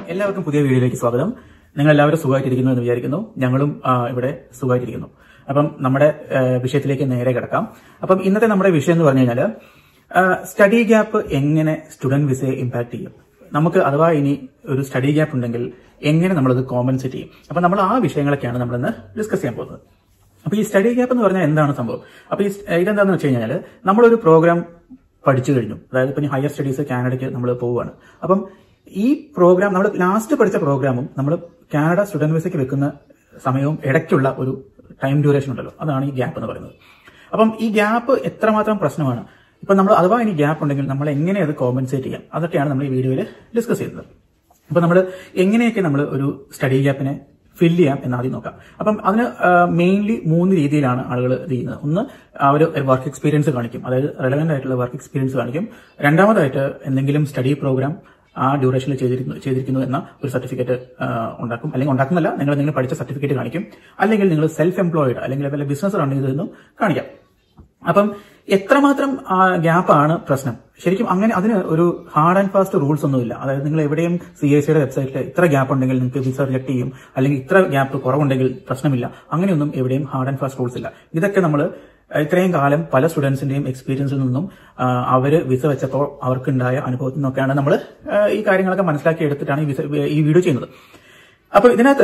എല്ലാവർക്കും പുതിയ വീഡിയോയിലേക്ക് സ്വാഗതം നിങ്ങൾ എല്ലാവരും സുഖമായിട്ടിരിക്കുന്നു എന്ന് വിചാരിക്കുന്നു ഞങ്ങളും ആ, ഇവിടെ സുഖമായിട്ടിരിക്കുന്നു അപ്പം നമ്മുടെ ആ, വിഷയത്തിലേക്ക് നേരെ കിടക്കാം അപ്പം ഇന്നത്തെ നമ്മുടെ വിഷയം എന്ന് പറഞ്ഞു കഴിഞ്ഞാൽ സ്റ്റഡി ഗ്യാപ്പ് എങ്ങനെ സ്റ്റുഡന്റ് വിസയെ ഇമ്പാക്ട് ചെയ്യും നമുക്ക് അഥവാ ഇനി ഒരു സ്റ്റഡി ഗ്യാപ്പ് ഉണ്ടെങ്കിൽ എങ്ങനെ നമ്മളത് കോമ്പൻസേറ്റ് ചെയ്യും അപ്പൊ നമ്മൾ ആ വിഷയങ്ങളൊക്കെയാണ് നമ്മളിന്ന് ഡിസ്കസ് ചെയ്യാൻ പോകുന്നത് അപ്പൊ ഈ സ്റ്റഡി ഗ്യാപ്പ് എന്ന് പറഞ്ഞാൽ എന്താണ് സംഭവം അപ്പൊ ഈ സ്- ഇതെന്താന്ന് വെച്ച് കഴിഞ്ഞാൽ നമ്മളൊരു പ്രോഗ്രാം പഠിച്ചു കഴിഞ്ഞു അതായത് ഇപ്പൊ ഹയർ സ്റ്റഡീസ് കാനഡയ്ക്ക് നമ്മൾ പോവുകയാണ് അപ്പം ഈ പ്രോഗ്രാം നമ്മൾ ലാസ്റ്റ് പഠിച്ച പ്രോഗ്രാമും നമ്മൾ കാനഡ സ്റ്റുഡന്റ് വിസയ്ക്ക് വെക്കുന്ന സമയവും ഇടയ്ക്കുള്ള ഒരു ടൈം ഡ്യൂറേഷൻ ഉണ്ടല്ലോ അതാണ് ഈ ഗ്യാപ്പ് എന്ന് പറയുന്നത് അപ്പം ഈ ഗ്യാപ്പ് എത്രമാത്രം പ്രശ്നമാണ് ഇപ്പൊ നമ്മൾ അഥവാ ഇനി ഗ്യാപ്പ് ഉണ്ടെങ്കിൽ നമ്മൾ എങ്ങനെ അത് കോമ്പൻസേറ്റ് ചെയ്യാം അതൊക്കെയാണ് നമ്മൾ ഈ വീഡിയോയിൽ ഡിസ്കസ് ചെയ്യുന്നത് അപ്പൊ നമ്മൾ എങ്ങനെയൊക്കെ നമ്മൾ ഒരു സ്റ്റഡി ഗ്യാപ്പിനെ ഫില്ല് ചെയ്യാം എന്ന് ആദ്യം നോക്കാം അപ്പം അതിന് മെയിൻലി മൂന്ന് രീതിയിലാണ് ആളുകൾ ഇത് ചെയ്യുന്നത് ഒന്ന് അവർ വർക്ക് എക്സ്പീരിയൻസ് കാണിക്കും അതായത് റെലവെന്റ് ആയിട്ടുള്ള വർക്ക് എക്സ്പീരിയൻസ് കാണിക്കും രണ്ടാമതായിട്ട് എന്തെങ്കിലും സ്റ്റഡി പ്രോഗ്രാം ആ ഡ്യൂറേഷനിൽ ചെയ്തിരിക്കുന്നു ചെയ്തിരിക്കുന്നു എന്ന ഒരു സർട്ടിഫിക്കറ്റ് ഉണ്ടാക്കും അല്ലെങ്കിൽ ഉണ്ടാക്കുന്നല്ല നിങ്ങൾ നിങ്ങൾ പഠിച്ച സർട്ടിഫിക്കറ്റ് കാണിക്കും അല്ലെങ്കിൽ നിങ്ങൾ സെൽഫ് എംപ്ലോയിഡ് അല്ലെങ്കിൽ വല്ല ബിസിനസ് റൺ ചെയ്തതെന്നും കാണിക്കാം അപ്പം എത്രമാത്രം ഗ്യാപ്പാണ് പ്രശ്നം ശരിക്കും അങ്ങനെ അതിന് ഒരു ഹാർഡ് ആൻഡ് ഫാസ്റ്റ് റൂൾസ് ഒന്നുമില്ല അതായത് നിങ്ങൾ എവിടെയും സി ഐ സിയുടെ വെബ്സൈറ്റിൽ ഇത്ര ഗ്യാപ്പ് ഉണ്ടെങ്കിൽ നിങ്ങൾക്ക് വിസ റിജക്ട് ചെയ്യും അല്ലെങ്കിൽ ഇത്ര ഗ്യാപ്പ് കുറവുണ്ടെങ്കിൽ പ്രശ്നമില്ല അങ്ങനെയൊന്നും എവിടെയും ഹാർഡ് ആൻഡ് ഫാസ്റ്റ് റൂൾസ് ഇല്ല ഇതൊക്കെ നമ്മൾ ഇത്രയും കാലം പല സ്റ്റുഡൻസിന്റെയും എക്സ്പീരിയൻസിൽ നിന്നും ആ, അവര് വിസ വെച്ചപ്പോൾ അവർക്കുണ്ടായ അനുഭവത്തിൽ നിന്നൊക്കെയാണ് നമ്മൾ ഈ കാര്യങ്ങളൊക്കെ മനസ്സിലാക്കി എടുത്തിട്ടാണ് ഈ വിസ ഈ വീഡിയോ ചെയ്യുന്നത് അപ്പൊ ഇതിനകത്ത്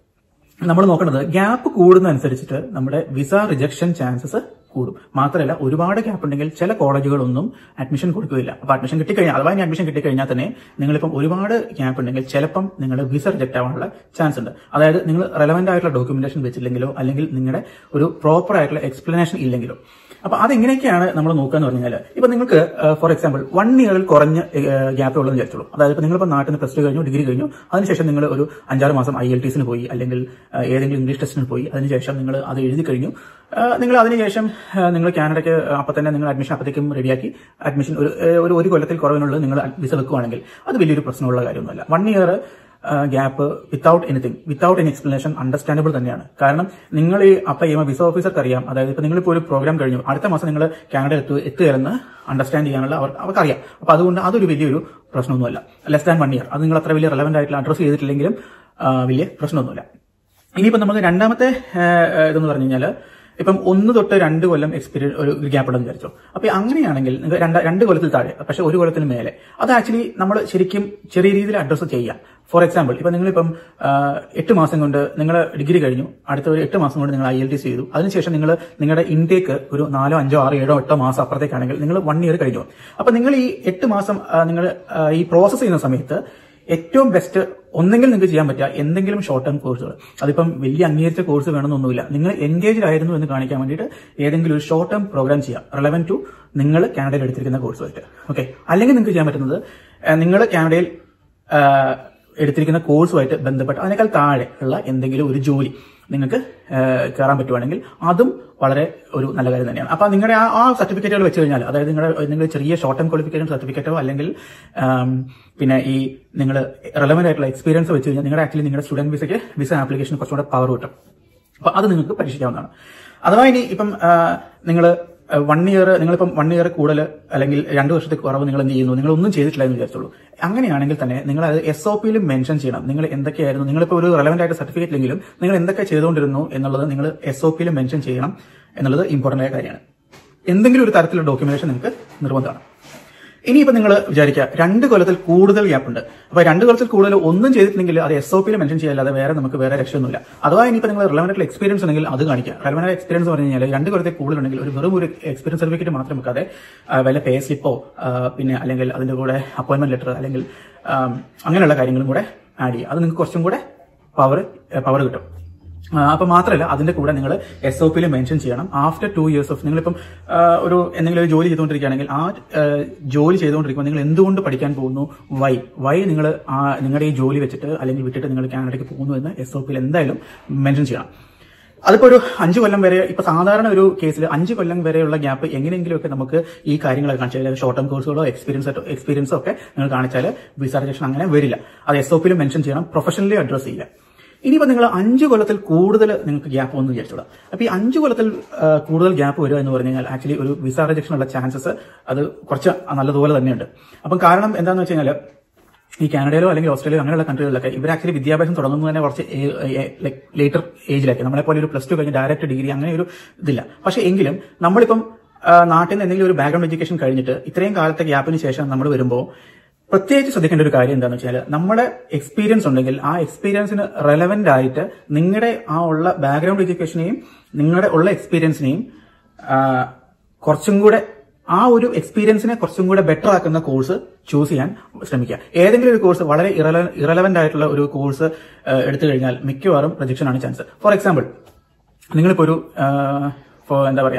നമ്മൾ നോക്കേണ്ടത് ഗ്യാപ്പ് കൂടുന്നതനുസരിച്ചിട്ട് നമ്മുടെ വിസ റിജക്ഷൻ ചാൻസസ് കൂടും മാത്രമല്ല ഒരുപാട് ഗ്യാപ്പ് ഉണ്ടെങ്കിൽ ചില കോളേജുകളൊന്നും അഡ്മിഷൻ കൊടുക്കുകയില്ല അപ്പൊ അഡ്മിഷൻ കിട്ടിക്കഴിഞ്ഞാൽ അഥവാ ഇനി അഡ്മിഷൻ കിട്ടിക്കഴിഞ്ഞാൽ തന്നെ നിങ്ങളിപ്പം ഒരുപാട് ഗ്യാപ്പ് ഉണ്ടെങ്കിൽ ചിലപ്പം നിങ്ങളുടെ വിസ റിജക്ട് ആവാനുള്ള ചാൻസ് ഉണ്ട് അതായത് നിങ്ങൾ റെലവെന്റ് ആയിട്ടുള്ള ഡോക്യുമെന്റേഷൻ വെച്ചില്ലെങ്കിലോ അല്ലെങ്കിൽ നിങ്ങളുടെ ഒരു പ്രോപ്പർ ആയിട്ടുള്ള എക്സ്പ്ലനേഷൻ ഇല്ലെങ്കിലോ അപ്പൊ അതെങ്ങനെയൊക്കെയാണ് നമ്മൾ നോക്കുക എന്ന് പറഞ്ഞാൽ ഇപ്പൊ നിങ്ങൾക്ക് ഫോർ എക്സാമ്പിൾ വൺ ഇയറിൽ കുറഞ്ഞ ഗ്യാപ്പ് ഉള്ളതെന്ന് വിചാരിച്ചോളൂ അതായത് ഇപ്പൊ നിങ്ങളിപ്പോൾ നാട്ടിൽ നിന്ന് പ്ലസ് ടു കഴിഞ്ഞു ഡിഗ്രി കഴിഞ്ഞു അതിനുശേഷം നിങ്ങൾ ഒരു അഞ്ചാറ് മാസം ഐ എൽ ടിസിന് പോയി അല്ലെങ്കിൽ ആ, ഏതെങ്കിലും ഇംഗ്ലീഷ് ടെസ്റ്റിന് പോയി അതിനുശേഷം നിങ്ങൾ അത് എഴുതി കഴിഞ്ഞു ആ, നിങ്ങൾ അതിനുശേഷം ആ, നിങ്ങൾ കാനഡയ്ക്ക് അപ്പൊ തന്നെ നിങ്ങൾ അഡ്മിഷൻ അപ്പത്തേക്കും റെഡിയാക്കി അഡ്മിഷൻ ഒരു ഒരു ഒരു കൊല്ലത്തിൽ കുറവിനുള്ളത് നിങ്ങൾ വിസ വെക്കുവാണെങ്കിൽ അത് വലിയൊരു പ്രശ്നമുള്ള കാര്യമൊന്നുമല്ല one year gap without anything without any explanation understandable തന്നെയാണ് കാരണം നിങ്ങൾ ഈ അപ്ലൈ ചെയ്യുമ്പോൾ വിസ ഓഫീസർക്ക് അറിയാം അതായത് ഇപ്പൊ നിങ്ങളിപ്പോൾ ഒരു പ്രോഗ്രാം കഴിഞ്ഞു അടുത്ത മാസം നിങ്ങൾ കാനഡ എത്തു എത്തുകയെന്ന് അണ്ടർസ്റ്റാൻഡ് ചെയ്യാനുള്ള അവർ അവർക്കറിയാം അപ്പൊ അതുകൊണ്ട് അതൊരു വലിയൊരു പ്രശ്നമൊന്നുമല്ല ലെസ് ദാൻ വൺ ഇയർ അത് നിങ്ങൾ അത്ര വലിയ റെലവെന്റ് ആയിട്ടുള്ള അഡ്രസ് ചെയ്തിട്ടില്ലെങ്കിലും ആ, വലിയ പ്രശ്നമൊന്നുമില്ല ഇനിയിപ്പോ നമുക്ക് രണ്ടാമത്തെ ആ, ഇതെന്ന് പറഞ്ഞു കഴിഞ്ഞാൽ ഇപ്പം ഒന്ന് തൊട്ട് രണ്ട് കൊല്ലം എക്സ്പീരിയൻസ് ഒരു ഗ്യാപ്പ് ഉണ്ടെന്ന് വിചാരിച്ചോ അപ്പൊ അങ്ങനെയാണെങ്കിൽ നിങ്ങൾക്ക് രണ്ട് രണ്ട് കൊല്ലത്തിൽ താഴെ പക്ഷെ ഒരു കൊല്ലത്തിന് മേലെ അത് ആക്ച്വലി നമ്മൾ ശരിക്കും ചെറിയ രീതിയിൽ അഡ്രസ്സ് ചെയ്യാം ഫോർ എക്സാമ്പിൾ ഇപ്പൊ നിങ്ങളിപ്പം ആ, എട്ട് മാസം കൊണ്ട് നിങ്ങൾ ഡിഗ്രി കഴിഞ്ഞു അടുത്ത ഒരു എട്ട് മാസം കൊണ്ട് നിങ്ങൾ ഐ എൽ ടി ചെയ്തു അതിനുശേഷം നിങ്ങൾ നിങ്ങളുടെ ഇൻടേക്ക് ഒരു നാലോ അഞ്ചോ ആറോ ഏഴോ എട്ടോ മാസം അപ്പുറത്തേക്കാണെങ്കിൽ നിങ്ങൾ വൺ ഇയർ കഴിഞ്ഞു അപ്പൊ നിങ്ങൾ ഈ എട്ട് മാസം നിങ്ങൾ ഈ പ്രോസസ്സ് ചെയ്യുന്ന സമയത്ത് ഏറ്റവും ബെസ്റ്റ് ഒന്നെങ്കിൽ നിങ്ങൾക്ക് ചെയ്യാൻ പറ്റുക എന്തെങ്കിലും ഷോർട്ട് ടേം കോഴ്സുകൾ അതിപ്പം വലിയ അംഗീകരിച്ച കോഴ്സ് വേണമെന്നൊന്നുമില്ല നിങ്ങൾ എൻഗേജ്ഡ് ആയിരുന്നു എന്ന് കാണിക്കാൻ വേണ്ടിയിട്ട് ഏതെങ്കിലും ഒരു ഷോർട്ട് ടേം പ്രോഗ്രാം ചെയ്യാം റെലവൻ ടു നിങ്ങൾ കാനഡയിൽ എടുത്തിരിക്കുന്ന കോഴ്സുമായിട്ട് ഓക്കെ അല്ലെങ്കിൽ നിങ്ങൾക്ക് ചെയ്യാൻ പറ്റുന്നത് നിങ്ങൾ കാനഡയിൽ ആ, എടുത്തിരിക്കുന്ന കോഴ്സുമായിട്ട് ബന്ധപ്പെട്ട് അതിനേക്കാൾ താഴെ ഉള്ള എന്തെങ്കിലും ഒരു ജോലി നിങ്ങൾക്ക് കയറാൻ പറ്റുവാണെങ്കിൽ അതും വളരെ ഒരു നല്ല കാര്യം തന്നെയാണ് അപ്പൊ നിങ്ങളുടെ ആ ആ സർട്ടിഫിക്കറ്റുകൾ വെച്ച് കഴിഞ്ഞാൽ അതായത് നിങ്ങളുടെ നിങ്ങൾ ചെറിയ ഷോർട്ട് ടൈം ക്വാളിഫിക്കേഷൻ സർട്ടിഫിക്കറ്റോ അല്ലെങ്കിൽ ആം, പിന്നെ ഈ നിങ്ങൾ റെലവെന്റ് ആയിട്ടുള്ള എക്സ്പീരിയൻസ് വെച്ച് കഴിഞ്ഞാൽ നിങ്ങളുടെ ആക്ച്വലി നിങ്ങളുടെ സ്റ്റുഡന്റ് വിസയ്ക്ക് വിസ ആപ്ലിക്കേഷൻ കുറച്ചുകൂടെ പവർ കിട്ടും അപ്പൊ അത് നിങ്ങൾക്ക് പരീക്ഷിക്കാവുന്നതാണ് അഥവാ ഇനി ഇപ്പം നിങ്ങൾ വൺ ഇയർ നിങ്ങളിപ്പം വൺ ഇയർ കൂടുതൽ അല്ലെങ്കിൽ രണ്ട് വർഷത്തെ കുറവ് നിങ്ങൾ എന്ത് ചെയ്യുന്നു നിങ്ങൾ ഒന്നും ചെയ്തിട്ടില്ല എന്ന് വിചാരിച്ചോളൂ അങ്ങനെയാണെങ്കിൽ തന്നെ നിങ്ങൾ അത് എസ് ഒ പിയിലും മെൻഷൻ ചെയ്യണം നിങ്ങൾ എന്തൊക്കെയായിരുന്നു നിങ്ങളിപ്പോൾ ഒരു റെലവെന്റ് ആയിട്ട് സർട്ടിഫിക്കറ്റ് ഇല്ലെങ്കിലും നിങ്ങൾ എന്തൊക്കെ ചെയ്തുകൊണ്ടിരുന്നു എന്നുള്ളത് നിങ്ങൾ എസ് ഒ പിയിലും മെൻഷൻ ചെയ്യണം എന്നുള്ളത് ഇമ്പോർട്ടന്റ് ആയ കാര്യമാണ് എന്തെങ്കിലും ഒരു തരത്തിലുള്ള ഡോക്യുമെന്റേഷൻ നിങ്ങൾക്ക് നിർബന്ധമാണ് ഇനിയിപ്പോ നിങ്ങൾ വിചാരിക്കുക രണ്ട് കൊല്ലത്തിൽ കൂടുതൽ ഗ്യാപ്പ് ഉണ്ട് അപ്പൊ രണ്ട് കൊല്ലത്തിൽ കൂടുതൽ ഒന്നും ചെയ്തിട്ടില്ലെങ്കിൽ അത് എസ് ഒ പിയിൽ മെൻഷൻ ചെയ്യാല്ലാതെ വേറെ നമുക്ക് വേറെ രക്ഷയൊന്നുമില്ല അഥവാ ഇനിയിപ്പോ നിങ്ങൾ റിലവൻ്റ് ആയിട്ടുള്ള എക്സ്പീരിയൻസ് ഉണ്ടെങ്കിൽ അത് കാണിക്കുക റിലവൻ്റ് എക്സ്പീരിയൻസ് പറഞ്ഞു കഴിഞ്ഞാൽ രണ്ട് കൊല്ലത്തിൽ കൂടുതൽ ഉണ്ടെങ്കിൽ ഒരു വെറും ഒരു എക്സ്പീരിയൻസ് സർട്ടിഫിക്കറ്റ് മാത്രം വെക്കാതെ ആ, വല്ല പേ സ്ലിപ്പോ പിന്നെ അല്ലെങ്കിൽ അതിന്റെ കൂടെ അപ്പോയിന്റ്മെന്റ് ലെറ്റർ അല്ലെങ്കിൽ ആം, അങ്ങനെയുള്ള കാര്യങ്ങളും കൂടെ ആഡ് ചെയ്യുക അത് നിങ്ങൾക്ക് കുറച്ചും കൂടെ പവർ പവർ കിട്ടും ആ, അപ്പൊ മാത്രമല്ല അതിന്റെ കൂടെ നിങ്ങൾ എസ് ഒ പിയിൽ മെൻഷൻ ചെയ്യണം ആഫ്റ്റർ ടു ഇയേഴ്സ് ഓഫ് നിങ്ങളിപ്പം ആ, ഒരു എന്തെങ്കിലും ഒരു ജോലി ചെയ്തുകൊണ്ടിരിക്കുകയാണെങ്കിൽ ആ ആ, ജോലി ചെയ്തുകൊണ്ടിരിക്കുമ്പോൾ നിങ്ങൾ എന്തുകൊണ്ട് പഠിക്കാൻ പോകുന്നു വൈ വൈ നിങ്ങൾ നിങ്ങളുടെ ഈ ജോലി വെച്ചിട്ട് അല്ലെങ്കിൽ വിട്ടിട്ട് നിങ്ങൾ കാനഡയ്ക്ക് പോകുന്നു എന്ന് എസ് ഒ പിയിൽ എന്തായാലും മെൻഷൻ ചെയ്യണം അതിപ്പോ ഒരു അഞ്ചു കൊല്ലം വരെ ഇപ്പൊ സാധാരണ ഒരു കേസിൽ അഞ്ചു കൊല്ലം വരെയുള്ള ഗ്യാപ്പ് എങ്ങനെയെങ്കിലുമൊക്കെ നമുക്ക് ഈ കാര്യങ്ങളൊക്കെ കാണിച്ചാൽ ഷോർട്ട് ടേം കോഴ്സുകളോ എക്സ്പീരിയൻസ് എക്സ്പീരിയൻസോ ഒക്കെ നിങ്ങൾ കാണിച്ചാൽ വിസ റിജക്ഷൻ അങ്ങനെ വരില്ല അത് എസ് ഒ പിയിൽ മെൻഷൻ ചെയ്യണം പ്രൊഫഷണലി അഡ്രസ് ചെയ്യുക ഇനിയിപ്പോ നിങ്ങൾ അഞ്ചു കൊല്ലത്തിൽ കൂടുതൽ നിങ്ങൾക്ക് ഗ്യാപ്പ് വന്നു വിചാരിച്ചോളാം അപ്പൊ ഈ അഞ്ചു കൊല്ലത്തിൽ ആ, കൂടുതൽ ഗ്യാപ്പ് വരിക എന്ന് പറഞ്ഞു കഴിഞ്ഞാൽ ആക്ച്വലി ഒരു വിസ റിജക്ഷനുള്ള ചാൻസസ് അത് കുറച്ച് നല്ലതുപോലെ തന്നെയുണ്ട് അപ്പം കാരണം എന്താണെന്ന് വെച്ച് കഴിഞ്ഞാൽ ഈ കാനഡയിലോ അല്ലെങ്കിൽ ഓസ്ട്രേലിയയോ അങ്ങനെയുള്ള കൺട്രികളിലൊക്കെ ഇവർ ആക്ച്വലി വിദ്യാഭ്യാസം തുടങ്ങുന്നത് തന്നെ കുറച്ച് ലേറ്റർ ഏജിലേക്ക് നമ്മളെ പോലെ ഒരു പ്ലസ് ടു കഴിഞ്ഞ് ഡയറക്റ്റ് ഡിഗ്രി അങ്ങനെ ഒരു ഇതില്ല പക്ഷെ എങ്കിലും നമ്മളിപ്പം ആ, നാട്ടിൽ നിന്ന് എന്തെങ്കിലും ഒരു ബാക്ക്ഗ്രൗണ്ട് എഡ്യൂക്കേഷൻ കഴിഞ്ഞിട്ട് ഇത്രയും കാലത്തെ ഗ്യാപ്പിന് ശേഷം നമ്മൾ വരുമ്പോൾ പ്രത്യേകിച്ച് ശ്രദ്ധിക്കേണ്ട ഒരു കാര്യം എന്താണെന്ന് വെച്ചാൽ നമ്മുടെ എക്സ്പീരിയൻസ് ഉണ്ടെങ്കിൽ ആ എക്സ്പീരിയൻസിന് റെലവെന്റ് ആയിട്ട് നിങ്ങളുടെ ആ ഉള്ള ബാക്ക്ഗ്രൗണ്ട് എഡ്യൂക്കേഷനെയും നിങ്ങളുടെ ഉള്ള എക്സ്പീരിയൻസിനെയും ആ, കുറച്ചും കൂടെ ആ ഒരു എക്സ്പീരിയൻസിനെ കുറച്ചും കൂടെ ബെറ്റർ ആക്കുന്ന കോഴ്സ് ചൂസ് ചെയ്യാൻ ശ്രമിക്കുക ഏതെങ്കിലും ഒരു കോഴ്സ് വളരെ ഇറലവന്റ് ആയിട്ടുള്ള ഒരു കോഴ്സ് എടുത്തു കഴിഞ്ഞാൽ മിക്കവാറും പ്രൊജക്ഷൻ ആണ് ചാൻസ് ഫോർ എക്സാമ്പിൾ നിങ്ങളിപ്പോ ഒരു ആ, for എന്താ പറയാ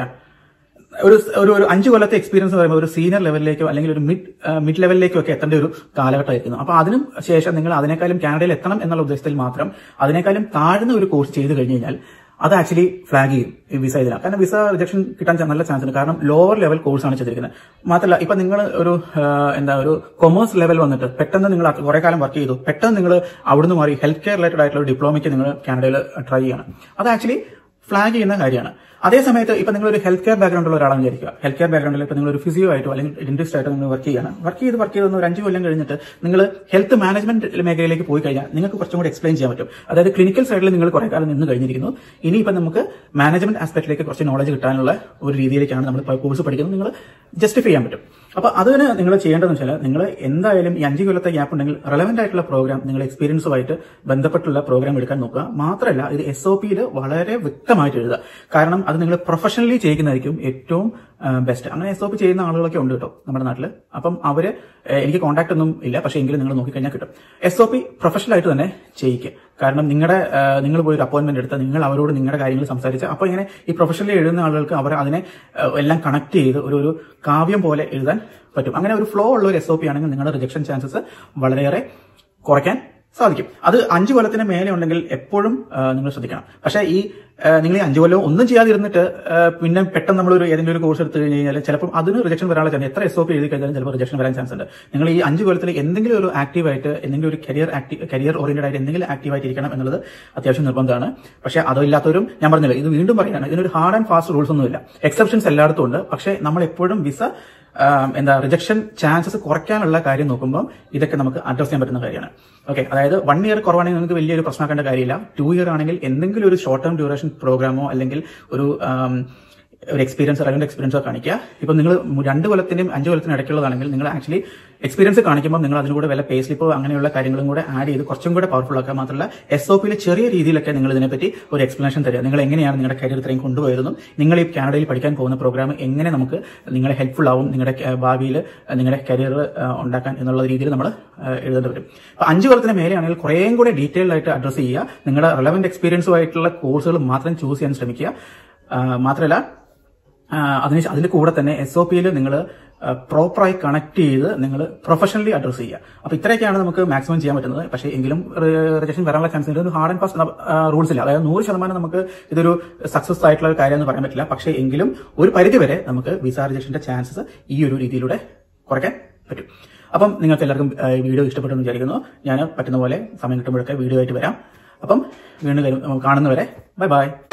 ഒരു ഒരു ഒരു അഞ്ച് കൊല്ലത്തെ എക്സ്പീരിയൻസ് എന്ന് പറയുമ്പോൾ ഒരു സീനിയർ ലെവലിലേക്കോ അല്ലെങ്കിൽ ഒരു മിഡ് മിഡ് ലെവലിലേക്കോ ഒക്കെ എത്തേണ്ട ഒരു കാലഘട്ടമായിരിക്കുന്നു അപ്പൊ അതിനും ശേഷം നിങ്ങൾ അതിനേക്കാളും കാനഡയിൽ എത്തണം എന്നുള്ള ഉദ്ദേശത്തിൽ മാത്രം അതിനേക്കാളും താഴ്ന്ന ഒരു കോഴ്സ് ചെയ്ത് കഴിഞ്ഞ് കഴിഞ്ഞാൽ അത് ആക്ച്വലി ഫ്ലാഗ് ചെയ്യും ഈ വിസ ഇതിലാണ് കാരണം വിസ റിജക്ഷൻ കിട്ടാൻ ച- നല്ല ചാൻസ് ഉണ്ട് കാരണം ലോവർ ലെവൽ കോഴ്സാണ് ചെയ്തിരിക്കുന്നത് മാത്രമല്ല ഇപ്പൊ നിങ്ങൾ ഒരു ആ, എന്താ ഒരു കൊമേഴ്സ് ലെവൽ വന്നിട്ട് പെട്ടെന്ന് നിങ്ങൾ കുറെ കാലം വർക്ക് ചെയ്തു പെട്ടെന്ന് നിങ്ങൾ അവിടുന്ന് മാറി ഹെൽത്ത് കെയർ റിലേറ്റഡ് ആയിട്ടുള്ള ഒരു ഡിപ്ലോമയ്ക്ക് നിങ്ങൾ കാനഡയിൽ ട്രൈ ചെയ്യണം അത് ആക്ച്വലി ഫ്ലാഗ് ചെയ്യുന്ന കാര്യമാണ് അതേ സമയത്ത് ഇപ്പൊ നിങ്ങൾ ഒരു ഹെൽത്ത് കെയർ ബാക്ക്ഗ്രൗണ്ട് ഉള്ള ഒരാളാണ് വിചാരിക്കുക ഹെൽത്ത് കെയർ ബാക്ക്ഗ്രൗണ്ടിൽ ഇപ്പൊ നിങ്ങൾ ഒരു ഫിസിയോ ആയിട്ടോ അല്ലെങ്കിൽ ഡെന്റിസ്റ്റ് ആയിട്ടോ നിങ്ങൾ വർക്ക് ചെയ്യണം വർക്ക് ചെയ്ത് വർക്ക് ചെയ്ത് ഒരു അഞ്ച് കൊല്ലം കഴിഞ്ഞിട്ട് നിങ്ങൾ ഹെൽത്ത് മാനേജ്മെന്റ് മേഖലയിലേക്ക് പോയി കഴിഞ്ഞാൽ നിങ്ങൾക്ക് കുറച്ചും കൂടി എക്സ്പ്ലെയിൻ ചെയ്യാൻ പറ്റും അതായത് ക്ലിനിക്കൽ സൈഡിൽ നിങ്ങൾ കുറെ കാലം നിന്ന് കഴിഞ്ഞിരിക്കുന്നു ഇനിയിപ്പോൾ നമുക്ക് മാനേജ്മെന്റ് ആസ്പെക്റ്റിലേക്ക് കുറച്ച് നോളജ് കിട്ടാനുള്ള ഒരു രീതിയിലേക്കാണ് നമ്മൾ കോഴ്സ് പഠിക്കുന്നത് നിങ്ങൾ ജസ്റ്റിഫൈ ചെയ്യാൻ പറ്റും അപ്പൊ അതിന് നിങ്ങൾ ചെയ്യേണ്ടതെന്ന് വെച്ചാൽ നിങ്ങൾ എന്തായാലും ഈ അഞ്ച് കൊല്ലത്തെ ഗ്യാപ്പ് ഉണ്ടെങ്കിൽ റെലവെന്റ് ആയിട്ടുള്ള പ്രോഗ്രാം നിങ്ങൾ എക്സ്പീരിയൻസുമായിട്ട് ബന്ധപ്പെട്ടുള്ള പ്രോഗ്രാം എടുക്കാൻ നോക്കുക മാത്രമല്ല ഇത് എസ് ഒ പിയിൽ വളരെ വ്യക്തമായിട്ട് എഴുതുക കാരണം അത് നിങ്ങൾ പ്രൊഫഷണലി ചെയ്യുന്നതായിരിക്കും ഏറ്റവും ബെസ്റ്റ് അങ്ങനെ എസ് ഒ പി ചെയ്യുന്ന ആളുകളൊക്കെ ഉണ്ട് കേട്ടോ നമ്മുടെ നാട്ടിൽ അപ്പം അവര് ഏഹ്, എനിക്ക് കോൺടാക്ട് ഒന്നും ഇല്ല പക്ഷേ എങ്കിലും നിങ്ങൾ നോക്കിക്കഴിഞ്ഞാൽ കിട്ടും എസ് ഒ പി പ്രൊഫഷണൽ ആയിട്ട് തന്നെ ചെയ്യിക്കുക കാരണം നിങ്ങളുടെ നിങ്ങൾ പോയി ഒരു അപ്പോയിന്റ്മെന്റ് എടുത്ത് നിങ്ങൾ അവരോട് നിങ്ങളുടെ കാര്യങ്ങൾ സംസാരിച്ച് അപ്പൊ ഇങ്ങനെ ഈ പ്രൊഫഷണലി എഴുതുന്ന ആളുകൾക്ക് അവർ അതിനെ ഏഹ്, എല്ലാം കണക്ട് ചെയ്ത് ഒരു ഒരു കാവ്യം പോലെ എഴുതാൻ പറ്റും അങ്ങനെ ഒരു ഫ്ലോ ഉള്ള ഒരു എസ് ഒ പി ആണെങ്കിൽ നിങ്ങളുടെ റിജക്ഷൻ ചാൻസസ് വളരെയേറെ കുറയ്ക്കാൻ സാധിക്കും അത് അഞ്ചു കൊല്ലത്തിന് മേലെ ഉണ്ടെങ്കിൽ എപ്പോഴും ആ, നിങ്ങൾ ശ്രദ്ധിക്കണം പക്ഷേ ഈ ആ, നിങ്ങൾ ഈ അഞ്ചു കൊല്ലം ഒന്നും ചെയ്യാതിരുന്നിട്ട് ആ, പിന്നെ പെട്ടെന്ന് നമ്മൾ ഒരു ഏതെങ്കിലും ഒരു കോഴ്സ് എടുത്തു കഴിഞ്ഞ് കഴിഞ്ഞാൽ ചിലപ്പോൾ അതിന് റിജക്ഷൻ വരാനുള്ള ചാൻസ് എത്ര എസ് ഒ പി എഴുതി കഴിഞ്ഞാലും ചിലപ്പോൾ റിജക്ഷൻ വരാൻ ചാൻസ് ഉണ്ട് നിങ്ങൾ ഈ അഞ്ചു കൊല്ലത്തിൽ എന്തെങ്കിലും ഒരു ആക്റ്റീവായിട്ട് എന്തെങ്കിലും ഒരു കരിയർ ആക്റ്റീവ് കരിയർ ഓറിയന്റഡ് ആയിട്ട് എന്തെങ്കിലും ആക്റ്റീവായിട്ട് ഇരിക്കണം എന്നുള്ളത് അത്യാവശ്യം നിർബന്ധമാണ് പക്ഷേ അതോ ഇല്ലാത്തവരും ഞാൻ പറഞ്ഞില്ല ഇത് വീണ്ടും പറയുകയാണ് ഇതിനൊരു ഹാർഡ് ആൻഡ് ഫാസ്റ്റ് റൂൾസ് ഒന്നുമില്ല എക്സെപ്ഷൻസ് എല്ലായിടത്തും ഉണ്ട് പക്ഷേ നമ്മൾ എപ്പോഴും വിസ ആം, എന്താ റിജക്ഷൻ ചാൻസസ് കുറയ്ക്കാനുള്ള കാര്യം നോക്കുമ്പോൾ ഇതൊക്കെ നമുക്ക് അഡ്രസ് ചെയ്യാൻ പറ്റുന്ന കാര്യമാണ് ഓക്കെ അതായത് വൺ ഇയർ കുറവാണെങ്കിൽ നിങ്ങൾക്ക് വലിയൊരു പ്രശ്നമാക്കേണ്ട കാര്യമില്ല ടു ഇയർ ആണെങ്കിൽ എന്തെങ്കിലും ഒരു ഷോർട്ട് ടേം ഡ്യൂറേഷൻ പ്രോഗ്രാമോ അല്ലെങ്കിൽ ഒരു ആം, ഒരു എക്സ്പീരിയൻസ് റെലവെന്റ് എക്സ്പീരിയൻസോ കാണിക്കുക ഇപ്പൊ നിങ്ങൾ രണ്ട് കൊല്ലത്തിന്റെയും അഞ്ച് കൊല്ലത്തിനും ഇടയ്ക്കുള്ളതാണെങ്കിൽ നിങ്ങൾ ആക്ച്വലി എക്സ്പീരിയൻസ് കാണിക്കുമ്പോൾ നിങ്ങൾ അതിന് കൂടെ വല്ല പേ സ്ലിപ്പോ അങ്ങനെയുള്ള കാര്യങ്ങളും കൂടെ ആഡ് ചെയ്ത് കുറച്ചും കൂടെ പവർഫുൾ ആക്കുക മാത്രമല്ല എസ് ഒ പിയിൽ ചെറിയ രീതിയിലൊക്കെ നിങ്ങൾ ഇതിനെപ്പറ്റി ഒരു എക്സ്പ്ലനേഷൻ തരിക നിങ്ങൾ എങ്ങനെയാണ് നിങ്ങളുടെ കരിയർ ഇത്രയും കൊണ്ടുപോയതെന്നും നിങ്ങൾ ഈ കാനഡയിൽ പഠിക്കാൻ പോകുന്ന പ്രോഗ്രാം എങ്ങനെ നമുക്ക് നിങ്ങളെ ഹെൽപ്ഫുൾ ആവും നിങ്ങളുടെ ഭാവിയിൽ നിങ്ങളുടെ കരിയർ ഉണ്ടാക്കാൻ എന്നുള്ള രീതിയിൽ നമ്മൾ എഴുതേണ്ടി വരും അപ്പൊ അഞ്ച് കൊല്ലത്തിന് മേലെയാണെങ്കിൽ കുറേയും കൂടെ ഡീറ്റെയിൽഡ് ആയിട്ട് അഡ്രസ് ചെയ്യുക നിങ്ങളുടെ റെലവെന്റ് എക്സ്പീരിയൻസുമായിട്ടുള്ള കോഴ്സുകൾ മാത്രം ചൂസ് ചെയ്യാൻ ശ്രമിക്കുക ആ, മാത്രമല്ല ആ, അതിന് ശേ- അതിന്റെ കൂടെ തന്നെ എസ് ഒ പിയിൽ നിങ്ങൾ പ്രോപ്പറായി കണക്ട് ചെയ്ത് നിങ്ങൾ പ്രൊഫഷണലി അഡ്രസ് ചെയ്യുക അപ്പൊ ഇത്രയൊക്കെയാണ് നമുക്ക് മാക്സിമം ചെയ്യാൻ പറ്റുന്നത് പക്ഷേ എങ്കിലും റിജക്ഷൻ വരാനുള്ള ചാൻസ് ഉണ്ട് ഹാർഡ് ആൻഡ് ഫാസ്റ്റ് റൂൾസ് ഇല്ല അതായത് നൂറ് ശതമാനം നമുക്ക് ഇതൊരു സക്സസ് ആയിട്ടുള്ള ഒരു കാര്യം എന്ന് പറയാൻ പറ്റില്ല പക്ഷേ എങ്കിലും ഒരു പരിധി വരെ നമുക്ക് വിസ റിജക്ഷന്റെ ചാൻസസ് ഈ ഒരു രീതിയിലൂടെ കുറയ്ക്കാൻ പറ്റും അപ്പം നിങ്ങൾക്ക് എല്ലാവർക്കും ആ, ഈ വീഡിയോ ഇഷ്ടപ്പെട്ടെന്ന് വിചാരിക്കുന്നു ഞാൻ പറ്റുന്ന പോലെ സമയം കിട്ടുമ്പോഴൊക്കെ വീഡിയോ ആയിട്ട് വരാം അപ്പം വീണ്ടും വരും- കാണുന്നവരെ ബൈ ബൈ